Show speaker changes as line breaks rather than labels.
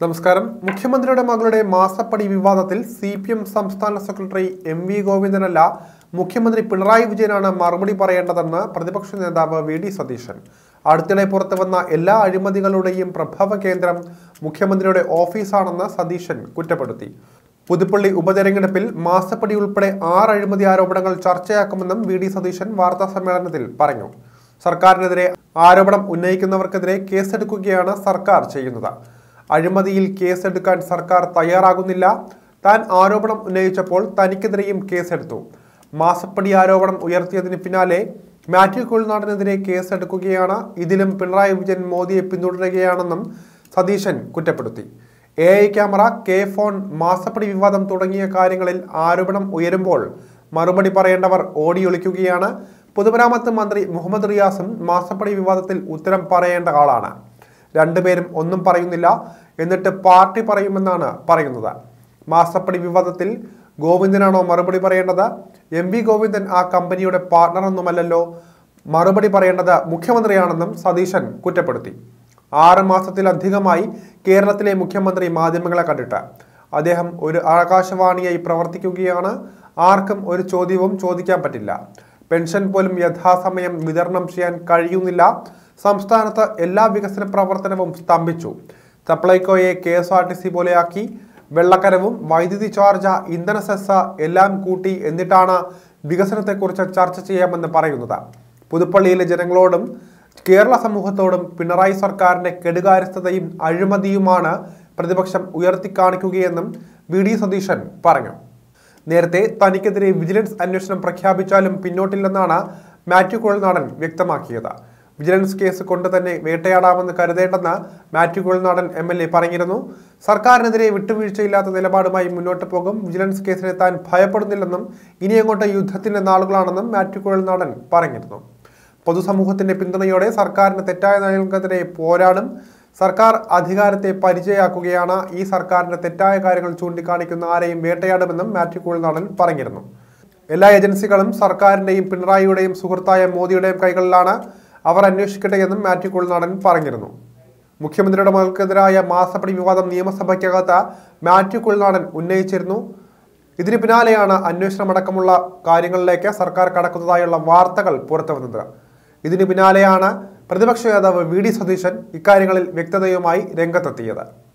നമസ്കാരം മുഖ്യമന്ത്രിയുടെ മകളുടെ മാസപ്പടി വിവാദത്തിൽ സി പി എം സംസ്ഥാന സെക്രട്ടറി എം വി ഗോവിന്ദനല്ല മുഖ്യമന്ത്രി പിണറായി വിജയനാണ് മറുപടി പറയേണ്ടതെന്ന് പ്രതിപക്ഷ നേതാവ് വി ഡി സതീശൻ അടുത്തിടെ പുറത്തു വന്ന എല്ലാ അഴിമതികളുടെയും പ്രഭവ കേന്ദ്രം മുഖ്യമന്ത്രിയുടെ ഓഫീസാണെന്ന് സതീശൻ കുറ്റപ്പെടുത്തി പുതുപ്പള്ളി ഉപതെരഞ്ഞെടുപ്പിൽ മാസപ്പടി ഉൾപ്പെടെ ആറ് അഴിമതി ആരോപണങ്ങൾ ചർച്ചയാക്കുമെന്നും വി ഡി സതീശൻ വാർത്താ സമ്മേളനത്തിൽ പറഞ്ഞു സർക്കാരിനെതിരെ ആരോപണം ഉന്നയിക്കുന്നവർക്കെതിരെ കേസെടുക്കുകയാണ് സർക്കാർ ചെയ്യുന്നത് അഴിമതിയിൽ കേസെടുക്കാൻ സർക്കാർ തയ്യാറാകുന്നില്ല താൻ ആരോപണം ഉന്നയിച്ചപ്പോൾ തനിക്കെതിരെയും കേസെടുത്തു മാസപ്പടി ആരോപണം ഉയർത്തിയതിന് പിന്നാലെ മാത്യു കുൾനാടിനെതിരെ കേസെടുക്കുകയാണ് ഇതിലും പിണറായി വിജയൻ മോദിയെ പിന്തുടരുകയാണെന്നും സതീശൻ കുറ്റപ്പെടുത്തി A I camera K phone മാസപ്പടി വിവാദം തുടങ്ങിയ കാര്യങ്ങളിൽ ആരോപണം ഉയരുമ്പോൾ മറുപടി പറയേണ്ടവർ ഓടിയൊളിക്കുകയാണ് പൊതുമരാമത്ത് മന്ത്രി മുഹമ്മദ് റിയാസും മാസപ്പടി വിവാദത്തിൽ ഉത്തരം പറയേണ്ട ആളാണ് രണ്ടുപേരും ഒന്നും പറയുന്നില്ല എന്നിട്ട് പാർട്ടി പറയുമെന്നാണ് പറയുന്നത് മാസപ്പടി വിവാദത്തിൽ ഗോവിന്ദനാണോ മറുപടി പറയേണ്ടത് എം വി ഗോവിന്ദൻ ആ കമ്പനിയുടെ പാർട്ണറൊന്നുമല്ലല്ലോ മറുപടി പറയേണ്ടത് മുഖ്യമന്ത്രിയാണെന്നും സതീശൻ കുറ്റപ്പെടുത്തി ആറ് മാസത്തിലധികമായി കേരളത്തിലെ മുഖ്യമന്ത്രി മാധ്യമങ്ങളെ കണ്ടിട്ട് അദ്ദേഹം ഒരു ആകാശവാണിയായി പ്രവർത്തിക്കുകയാണ് ആർക്കും ഒരു ചോദ്യവും ചോദിക്കാൻ പറ്റില്ല പെൻഷൻ പോലും യഥാസമയം വിതരണം ചെയ്യാൻ കഴിയുന്നില്ല സംസ്ഥാനത്ത് എല്ലാ വികസന പ്രവർത്തനവും സ്തംഭിച്ചു സപ്ലൈകോയെ K S R T C പോലെയാക്കി വെള്ളക്കരവും വൈദ്യുതി ചാർജ് ഇന്ധന സെസ് എല്ലാം കൂട്ടി എന്നിട്ടാണ് വികസനത്തെക്കുറിച്ച് ചർച്ച ചെയ്യാമെന്ന് പറയുന്നത് പുതുപ്പള്ളിയിലെ ജനങ്ങളോടും കേരള സമൂഹത്തോടും പിണറായി സർക്കാരിന്റെ കെടുകാര്യസ്ഥതയും അഴിമതിയുമാണ് പ്രതിപക്ഷം ഉയർത്തിക്കാണിക്കുകയെന്നും വി ഡി സതീശൻ പറഞ്ഞു നേരത്തെ തനിക്കെതിരെ വിജിലൻസ് അന്വേഷണം പ്രഖ്യാപിച്ചാലും പിന്നോട്ടില്ലെന്നാണ് മാത്യു കുഴൽനാടൻ വ്യക്തമാക്കിയത് വിജിലൻസ് കേസ് കൊണ്ട് തന്നെ വേട്ടയാടാമെന്ന് കരുതേണ്ടെന്ന് Mathew Kuzhalnadan M L A പറഞ്ഞിരുന്നു സർക്കാരിനെതിരെ വിട്ടുവീഴ്ചയില്ലാത്ത നിലപാടുമായി മുന്നോട്ട് പോകും വിജിലൻസ് കേസിനെ താൻ ഭയപ്പെടുന്നില്ലെന്നും ഇനി അങ്ങോട്ട് യുദ്ധത്തിന്റെ നാളുകളാണെന്നും മാത്യു കുഴൽനാടൻ പറഞ്ഞിരുന്നു പൊതുസമൂഹത്തിന്റെ പിന്തുണയോടെ സർക്കാരിന് തെറ്റായ നയങ്ങൾക്കെതിരെ പോരാടും സർക്കാർ അധികാരത്തെ പരിചയാക്കുകയാണ് ഈ സർക്കാരിന്റെ തെറ്റായ കാര്യങ്ങൾ ചൂണ്ടിക്കാണിക്കുന്ന ആരെയും വേട്ടയാടുമെന്നും മാത്യു കുഴൽനാടൻ പറഞ്ഞിരുന്നു എല്ലാ ഏജൻസികളും സർക്കാരിന്റെയും പിണറായിയുടെയും സുഹൃത്തായ മോദിയുടെയും കൈകളിലാണ് അവർ അന്വേഷിക്കട്ടെ എന്നും മാത്യു കുഴൽനാടൻ പറഞ്ഞിരുന്നു മുഖ്യമന്ത്രിയുടെ മകൾക്കെതിരായ മാസപ്പടി വിവാദം നിയമസഭയ്ക്കകത്ത് മാത്യു കുഴൽനാടൻ ഉന്നയിച്ചിരുന്നു ഇതിന് പിന്നാലെയാണ് അന്വേഷണമടക്കമുള്ള കാര്യങ്ങളിലേക്ക് സർക്കാർ കടക്കുന്നതായുള്ള വാർത്തകൾ പുറത്തുവന്നത് ഇതിന് പിന്നാലെയാണ് പ്രതിപക്ഷ നേതാവ് വി ഡി സതീശൻ ഇക്കാര്യങ്ങളിൽ വ്യക്തതയുമായി രംഗത്തെത്തിയത്